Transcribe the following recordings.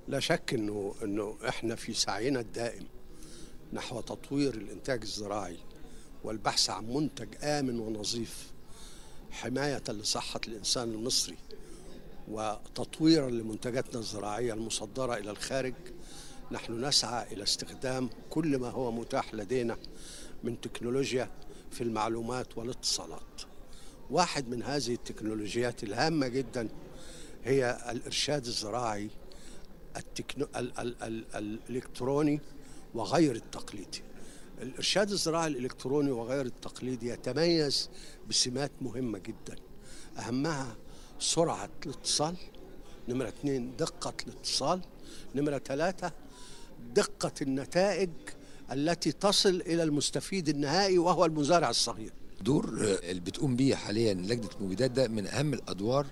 لا شك انه انه احنا في سعينا الدائم نحو تطوير الانتاج الزراعي والبحث عن منتج امن ونظيف حمايه لصحه الانسان المصري وتطويرا لمنتجاتنا الزراعيه المصدره الى الخارج نحن نسعى الى استخدام كل ما هو متاح لدينا من تكنولوجيا في المعلومات والاتصالات واحد من هذه التكنولوجيات الهامه جدا هي الارشاد الزراعي التكنو... ال... ال... ال... الالكتروني وغير التقليدي الارشاد الزراعي الالكتروني وغير التقليدي يتميز بسمات مهمه جدا اهمها سرعه الاتصال نمره اثنين دقه الاتصال نمره ثلاثه دقه النتائج التي تصل الى المستفيد النهائي وهو المزارع الصغير دور اللي بتقوم بيه حاليا لجنه المبيدات ده من اهم الادوار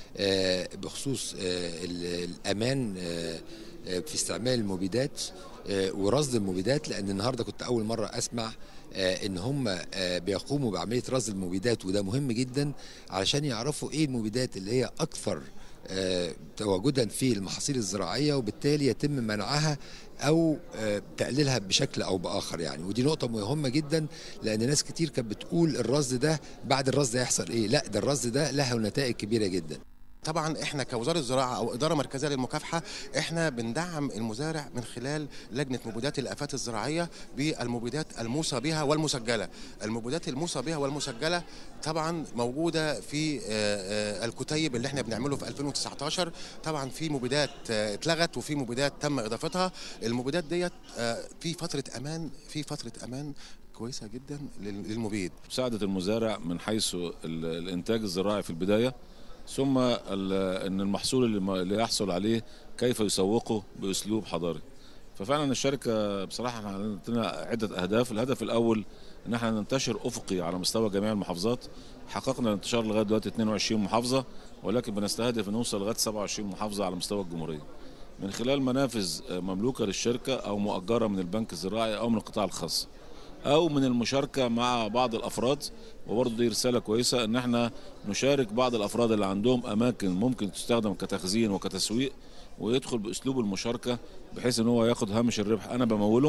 آه، بخصوص آه، ال- الامان آه، آه، في استعمال المبيدات آه، ورصد المبيدات لان النهارده كنت اول مره اسمع آه، ان هم آه، بيقوموا بعمليه رصد المبيدات وده مهم جدا علشان يعرفوا ايه المبيدات اللي هي اكثر آه، تواجدا في المحاصيل الزراعيه وبالتالي يتم منعها او آه، تقليلها بشكل او باخر يعني ودي نقطه مهمه جدا لان ناس كتير كانت بتقول الرصد ده بعد الرصد ده هيحصل ايه لا ده الرصد ده له نتائج كبيره جدا طبعا احنا كوزاره زراعه او اداره مركزيه للمكافحه احنا بندعم المزارع من خلال لجنه مبيدات الافات الزراعيه بالمبيدات الموصى بها والمسجله المبيدات الموصى بها والمسجله طبعا موجوده في آه، آه، الكتيب اللي احنا بنعمله في 2019 طبعا في مبيدات آه، اتلغت وفي مبيدات تم اضافتها المبيدات ديت آه، في فتره امان في فتره امان كويسه جدا لل- للمبيد مساعدة المزارع من حيث ال- الإنتاج الزراعي في البداية ثم ال- أن المحصول اللي ما- اللي يحصل عليه كيف يسوقه بأسلوب حضاري ففعلا الشركة بصراحة احنا عندنا عدة أهداف الهدف الأول أن احنا ننتشر أفقي على مستوى جميع المحافظات حققنا الانتشار لغاية دلوقتي 22 محافظة ولكن بنستهدف نوصل لغاية 27 محافظة على مستوى الجمهورية من خلال منافذ مملوكة للشركة أو مؤجرة من البنك الزراعي أو من القطاع الخاص او من المشاركه مع بعض الافراد وبرضه دي رساله كويسه ان احنا نشارك بعض الافراد اللي عندهم اماكن ممكن تستخدم كتخزين وكتسويق ويدخل باسلوب المشاركه بحيث ان هو ياخد هامش الربح انا بموله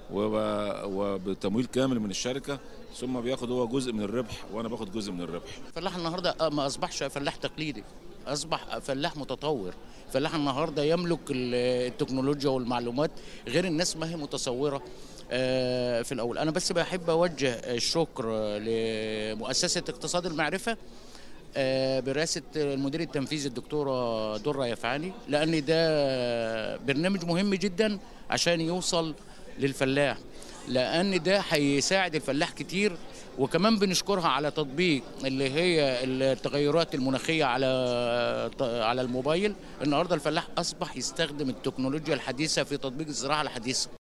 وب- وبتمويل كامل من الشركه ثم بياخد هو جزء من الربح وانا باخد جزء من الربح الفلاح النهارده ما اصبحش فلاح تقليدي اصبح فلاح متطور فلاح النهارده يملك ال- التكنولوجيا والمعلومات غير الناس ما هي متصوره آه، في الاول انا بس بحب اوجه الشكر لمؤسسه اقتصاد المعرفه آه، برئاسه المدير التنفيذي الدكتوره دره يفعاني لان ده برنامج مهم جدا عشان يوصل للفلاح لان ده هيساعد الفلاح كتير وكمان بنشكرها على تطبيق اللي هي التغيرات المناخيه على على الموبايل النهارده الفلاح اصبح يستخدم التكنولوجيا الحديثه في تطبيق الزراعه الحديثه